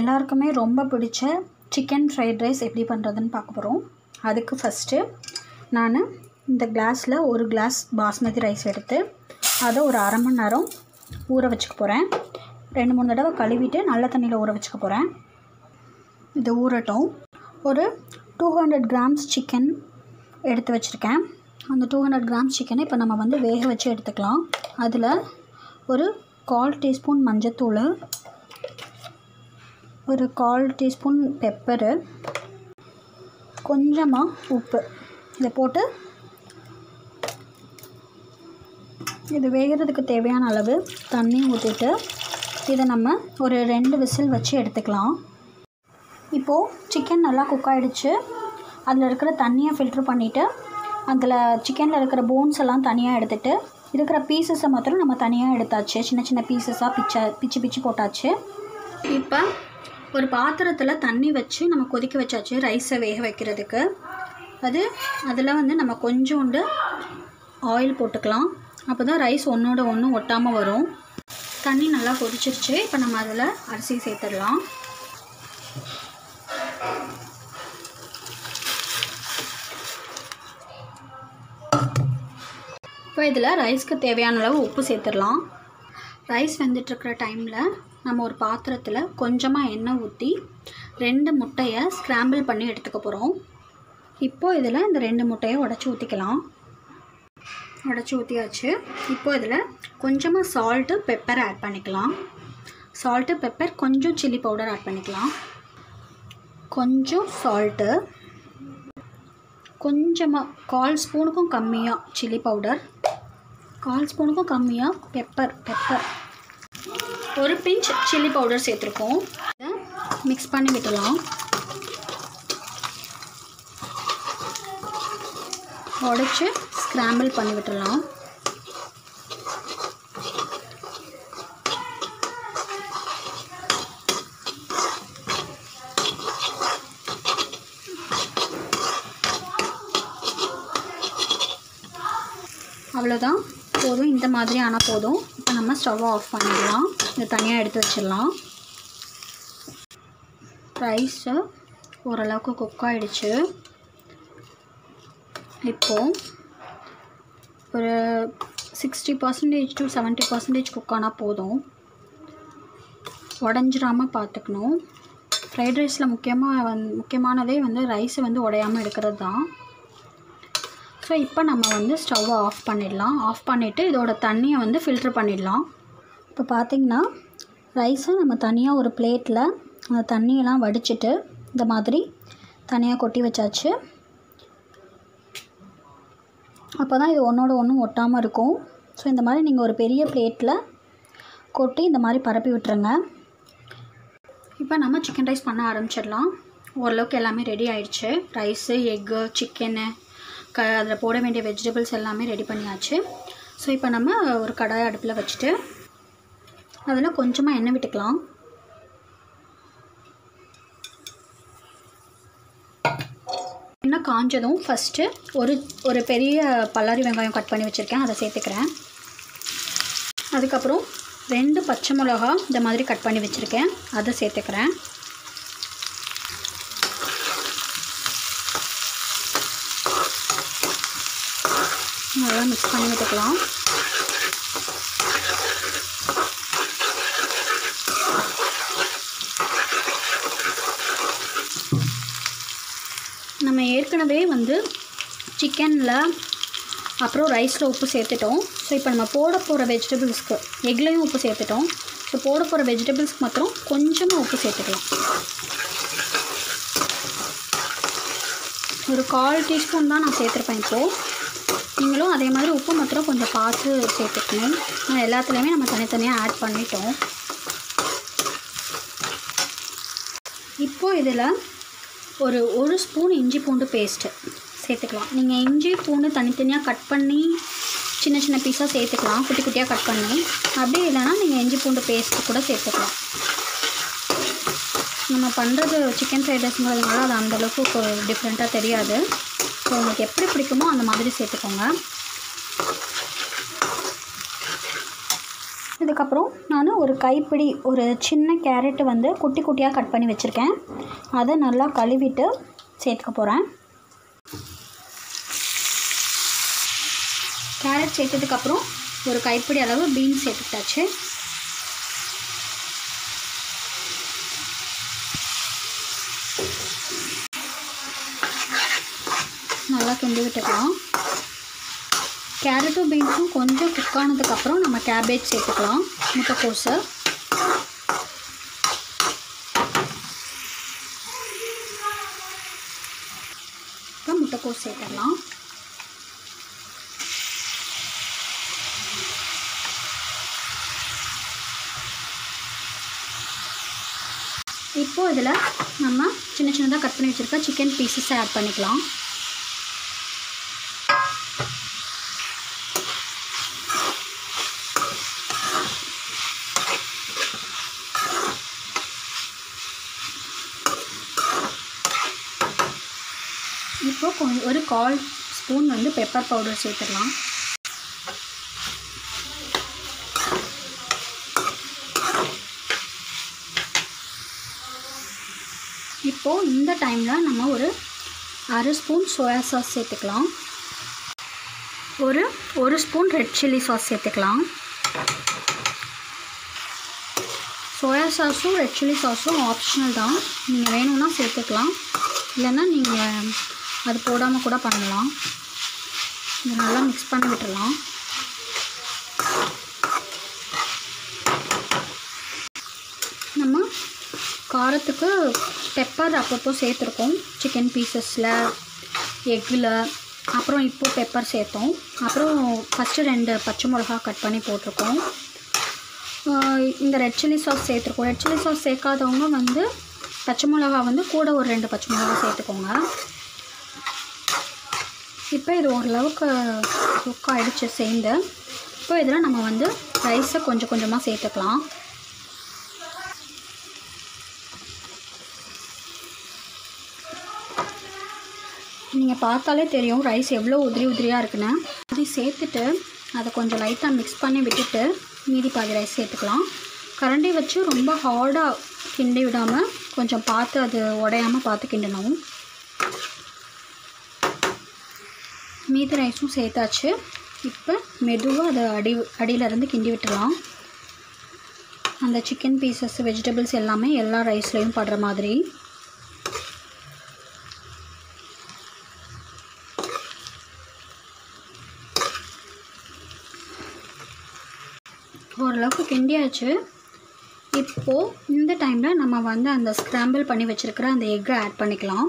எல்லாருக்குமே ரொம்ப பிடிச்ச சிக்கன் ஃப்ரைட் ரைஸ் எப்படி பண்ணுறதுன்னு பார்க்க போகிறோம் அதுக்கு ஃபஸ்ட்டு நான் இந்த கிளாஸில் ஒரு கிளாஸ் பாஸ்மதி ரைஸ் எடுத்து அதை ஒரு அரை மணி நேரம் ஊற வச்சுக்க போகிறேன் ரெண்டு மூணு தடவை கழுவிட்டு நல்ல தண்ணியில் ஊற வச்சுக்க போகிறேன் இது ஊறட்டும் ஒரு டூ ஹண்ட்ரட் கிராம்ஸ் சிக்கன் எடுத்து வச்சுருக்கேன் அந்த டூ ஹண்ட்ரட் கிராம்ஸ் சிக்கனை இப்போ நம்ம வந்து வேக வச்சு எடுத்துக்கலாம் அதில் ஒரு கால் டீஸ்பூன் மஞ்சத்தூள் ஒரு கால் டீஸ்பூன் பெப்பரு கொஞ்சமாக உப்பு இதை போட்டு இது வேகிறதுக்கு தேவையான அளவு தண்ணி ஊற்றிட்டு இதை நம்ம ஒரு ரெண்டு விசில் வச்சு எடுத்துக்கலாம் இப்போது சிக்கன் நல்லா குக் ஆகிடுச்சு அதில் இருக்கிற தண்ணியை ஃபில்ட்ரு பண்ணிவிட்டு அதில் சிக்கனில் இருக்கிற போன்ஸ் எல்லாம் தனியாக எடுத்துகிட்டு இருக்கிற பீசஸை மாத்திரம் நம்ம தனியாக எடுத்தாச்சு சின்ன சின்ன பீசஸாக பிச்சை பிச்சு பிச்சு போட்டாச்சு இப்போ ஒரு பாத்திரத்தில் தண்ணி வச்சு நம்ம கொதிக்க வச்சாச்சு ரைஸை வேக வைக்கிறதுக்கு அது அதில் வந்து நம்ம கொஞ்சோண்டு ஆயில் போட்டுக்கலாம் அப்போ தான் ரைஸ் ஒன்றோட ஒன்று ஒட்டாமல் வரும் தண்ணி நல்லா கொதிச்சிருச்சு இப்போ நம்ம அதில் அரிசி சேர்த்துடலாம் இப்போ இதில் ரைஸ்க்கு தேவையான அளவு உப்பு சேர்த்துடலாம் ரைஸ் வெந்துட்டுருக்கிற டைமில் நம்ம ஒரு பாத்திரத்தில் கொஞ்சமாக எண்ணெய் ஊற்றி ரெண்டு முட்டையை ஸ்க்ராம்பிள் பண்ணி எடுத்துக்க போகிறோம் இப்போது இதில் இந்த ரெண்டு முட்டையை உடச்சி ஊற்றிக்கலாம் உடச்சி ஊற்றியாச்சு இப்போ இதில் கொஞ்சமாக சால்ட்டு பெப்பர் ஆட் பண்ணிக்கலாம் சால்ட்டு பெப்பர் கொஞ்சம் சில்லி பவுடர் ஆட் பண்ணிக்கலாம் கொஞ்சம் சால்ட்டு கொஞ்சமாக கால் ஸ்பூனுக்கும் கம்மியாக சில்லி பவுடர் கால் ஸ்பூனுக்கும் கம்மியாக பெப்பர் பெப்பர் ஒரு பிஞ்ச் சில்லி பவுடர் சேர்த்துருக்கோம் இதை மிக்ஸ் பண்ணி விட்டுலாம் உடச்சி ஸ்க்ராம்பிள் பண்ணி விட்டுடலாம் அவ்வளோதான் போதும் இந்த மாதிரி ஆனால் போதும் இப்போ நம்ம ஸ்டவ்வை ஆஃப் பண்ணிடலாம் இதை தனியாக எடுத்து வச்சிடலாம் ரைஸு ஓரளவுக்கு குக் ஆகிடுச்சு இப்போது ஒரு sixty percentage to seventy percentage cook ஆனால் போதும் உடஞ்சிராமல் பார்த்துக்கணும் ஃப்ரைட் ரைஸில் முக்கியமாக வந் முக்கியமானதே வந்து ரைஸை வந்து உடையாமல் எடுக்கிறது தான் ஸோ இப்போ நம்ம வந்து ஸ்டவ்வை ஆஃப் பண்ணிடலாம் ஆஃப் பண்ணிவிட்டு இதோட தண்ணியை வந்து ஃபில்ட்ரு பண்ணிடலாம் இப்போ பார்த்திங்கன்னா ரைஸை நம்ம தனியாக ஒரு பிளேட்டில் அந்த தண்ணியெல்லாம் வடிச்சிட்டு இந்த மாதிரி தனியாக கொட்டி வச்சாச்சு அப்போ தான் இது ஒன்றோட ஒன்றும் ஒட்டாமல் இருக்கும் ஸோ இந்த மாதிரி நீங்கள் ஒரு பெரிய பிளேட்டில் கொட்டி இந்த மாதிரி பரப்பி விட்டுருங்க இப்போ நம்ம சிக்கன் ரைஸ் பண்ண ஆரம்பிச்சிடலாம் ஓரளவுக்கு எல்லாமே ரெடி ஆயிடுச்சு ரைஸு எக்கு சிக்கனு க அதில் போட வேண்டிய வெஜிடபிள்ஸ் எல்லாமே ரெடி பண்ணியாச்சு ஸோ இப்போ நம்ம ஒரு கடாய் அடுப்பில் வச்சுட்டு அதில் கொஞ்சமாக எண்ணெய் விட்டுக்கலாம் எண்ணெய் காஞ்சதும் ஃபஸ்ட்டு ஒரு ஒரு பெரிய பல்லாரி வெங்காயம் கட் பண்ணி வச்சுருக்கேன் அதை சேர்த்துக்கிறேன் அதுக்கப்புறம் ரெண்டு பச்சை மிளகா இந்த மாதிரி கட் பண்ணி வச்சுருக்கேன் அதை சேர்த்துக்கிறேன் நல்லா மிக்ஸ் பண்ணி விட்டுக்கலாம் நம்ம ஏற்கனவே வந்து சிக்கனில் அப்புறம் ரைஸில் உப்பு சேர்த்துட்டோம் ஸோ இப்போ நம்ம போட போகிற வெஜிடபிள்ஸ்க்கு எக்லேயும் உப்பு சேர்த்துட்டோம் ஸோ போட போகிற வெஜிடபிள்ஸ்க்கு மாத்திரம் கொஞ்சமாக உப்பு சேர்த்துக்கலாம் ஒரு கால் டீஸ்பூன் தான் நான் சேர்த்துருப்பேன் இப்போது நீங்களும் அதே மாதிரி உப்பு மாத்திரம் கொஞ்சம் பார்த்து சேர்த்துக்கணும் எல்லாத்துலேயுமே நம்ம தனித்தனியாக ஆட் பண்ணிட்டோம் இப்போது இதில் ஒரு ஒரு ஸ்பூன் இஞ்சி பூண்டு பேஸ்ட்டு சேர்த்துக்கலாம் நீங்கள் இஞ்சி பூண்டு தனித்தனியாக கட் பண்ணி சின்ன சின்ன பீஸாக சேர்த்துக்கலாம் குட்டி குட்டியாக கட் பண்ணி அப்படி இல்லைனா நீங்கள் இஞ்சி பூண்டு பேஸ்ட்டு கூட சேர்த்துக்கலாம் நம்ம பண்ணுறது சிக்கன் ஃப்ரைட் ரைஸ்ங்கிறதுனால அது அந்தளவுக்கு டிஃப்ரெண்ட்டாக தெரியாது ஸோ உங்களுக்கு எப்படி பிடிக்குமோ அந்த மாதிரி சேர்த்துக்கோங்க இதுக்கப்புறம் நான் ஒரு கைப்பிடி ஒரு சின்ன கேரட்டு வந்து குட்டி குட்டியாக கட் பண்ணி வச்சுருக்கேன் அதை நல்லா கழுவிட்டு சேர்த்துக்க போகிறேன் கேரட் சேர்த்ததுக்கப்புறம் ஒரு கைப்பிடி அளவு பீன்ஸ் சேர்த்துட்டாச்சு நல்லா கிண்டி விட்டுக்கலாம் கேரட்டும் பீன்ஸும் கொஞ்சம் குக் ஆனதுக்கப்புறம் நம்ம கேபேஜ் சேர்த்துக்கலாம் முட்டைக்கோஸை இப்போ முட்டைக்கோஸ் சேர்த்துடலாம் இப்போது இதில் நம்ம சின்ன சின்னதாக கட் பண்ணி வச்சுருக்க சிக்கன் பீசஸை ஆட் பண்ணிக்கலாம் இப்போ கொஞ்சம் ஒரு கால் ஸ்பூன் வந்து பெப்பர் பவுடர் சேர்த்துடலாம் இப்போது இந்த டைமில் நம்ம ஒரு அரை ஸ்பூன் சோயா சாஸ் சேர்த்துக்கலாம் ஒரு ஒரு ஸ்பூன் ரெட் சில்லி சாஸ் சேர்த்துக்கலாம் சோயா சாஸும் ரெட் சில்லி சாஸும் ஆப்ஷனல் தான் நீங்கள் வேணும்னா சேர்த்துக்கலாம் இல்லைன்னா நீங்கள் அது போடாமல் கூட பண்ணலாம் இதை நல்லா மிக்ஸ் பண்ணி விட்டுடலாம் நம்ம காரத்துக்கு பெப்பர் அப்பப்போ சேர்த்துருக்கோம் சிக்கன் பீசஸில் எக்கில் அப்புறம் இப்போ பெப்பர் சேர்த்தோம் அப்புறம் ஃபஸ்ட்டு ரெண்டு பச்சை மிளகா கட் பண்ணி போட்டிருக்கோம் ஆஹ் இந்த ரெட் சில்லி சாஸ் சேர்த்துருக்கோம் ரெட் சில்லி சாஸ் சேர்க்காதவங்க வந்து பச்சை மிளகா வந்து கூட ஒரு ரெண்டு பச்சை மிளகா சேர்த்துக்கோங்க இப்போ இது ஓரளவுக்கு குக் ஆகிடுச்சு சேர்ந்து இப்போ இதில் நம்ம வந்து ரைஸை கொஞ்சம் கொஞ்சமாக சேர்த்துக்கலாம் நீங்கள் பார்த்தாலே தெரியும் ரைஸ் எவ்வளோ உதிரி உதிரியாக இருக்குன்னு அதை சேர்த்துட்டு அதை கொஞ்சம் லைட்டாக மிக்ஸ் பண்ணி விட்டுட்டு மீதி பாதி ரைஸ் சேர்த்துக்கலாம் கரண்டி வச்சு ரொம்ப ஹார்டாக கிண்டி விடாமல் கொஞ்சம் பார்த்து அது உடையாமல் பார்த்து கிண்டணும் மீதி ரைஸும் சேர்த்தாச்சு இப்போ மெதுவாக அதை அடி அடியிலேருந்து கிண்டி விட்டுலாம் அந்த சிக்கன் பீசஸ் வெஜிடபிள்ஸ் எல்லாமே எல்லா ரைஸ்லேயும் படுற மாதிரி ஓரளவுக்கு கிண்டியாச்சு இப்போது இந்த டைமில் நம்ம வந்து அந்த ஸ்க்ராம்பிள் பண்ணி வச்சுருக்கிற அந்த எக்கை ஆட் பண்ணிக்கலாம்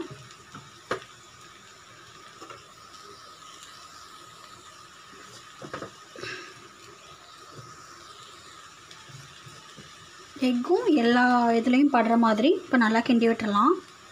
எக்கும் எல்லா இதுலேயும் படுற மாதிரி இப்போ நல்லா கிண்டி விட்டுறலாம்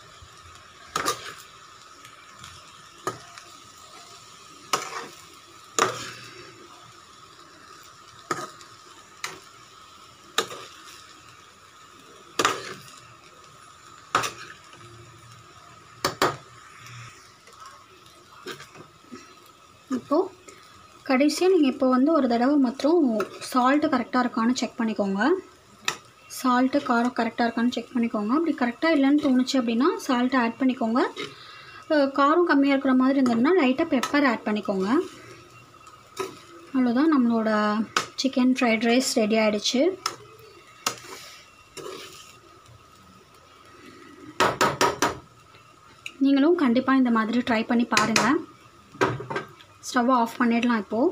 இப்போது கடைசியாக நீங்கள் இப்போ வந்து ஒரு தடவை மாத்திரம் சால்ட்டு கரெக்டாக இருக்கான்னு செக் பண்ணிக்கோங்க சால்ட்டு காரம் கரெக்டாக இருக்கான்னு செக் பண்ணிக்கோங்க அப்படி கரெக்டாக இல்லைன்னு தோணுச்சு அப்படின்னா சால்ட்டை ஆட் பண்ணிக்கோங்க அஹ் காரம் கம்மியாக இருக்கிற மாதிரி இருந்ததுன்னா லைட்டாக பெப்பர் ஆட் பண்ணிக்கோங்க அவ்வளோதான் நம்மளோட சிக்கன் ஃப்ரைட் ரைஸ் ரெடி ஆகிடுச்சு நீங்களும் கண்டிப்பாக இந்த மாதிரி ட்ரை பண்ணி பாருங்கள் ஸ்டவ்வை ஆஃப் பண்ணிடலாம் இப்போது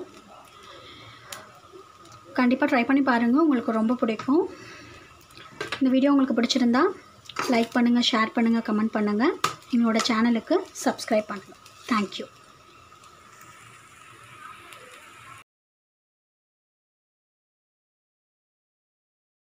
கண்டிப்பாக ட்ரை பண்ணி பாருங்கள் உங்களுக்கு ரொம்ப பிடிக்கும் இந்த வீடியோ உங்களுக்கு பிடிச்சிருந்தா லைக் பண்ணுங்கள் ஷேர் பண்ணுங்கள் கமெண்ட் பண்ணுங்கள் எங்களோட சேனலுக்கு சப்ஸ்கிரைப் பண்ணுங்கள் தேங்க்யூ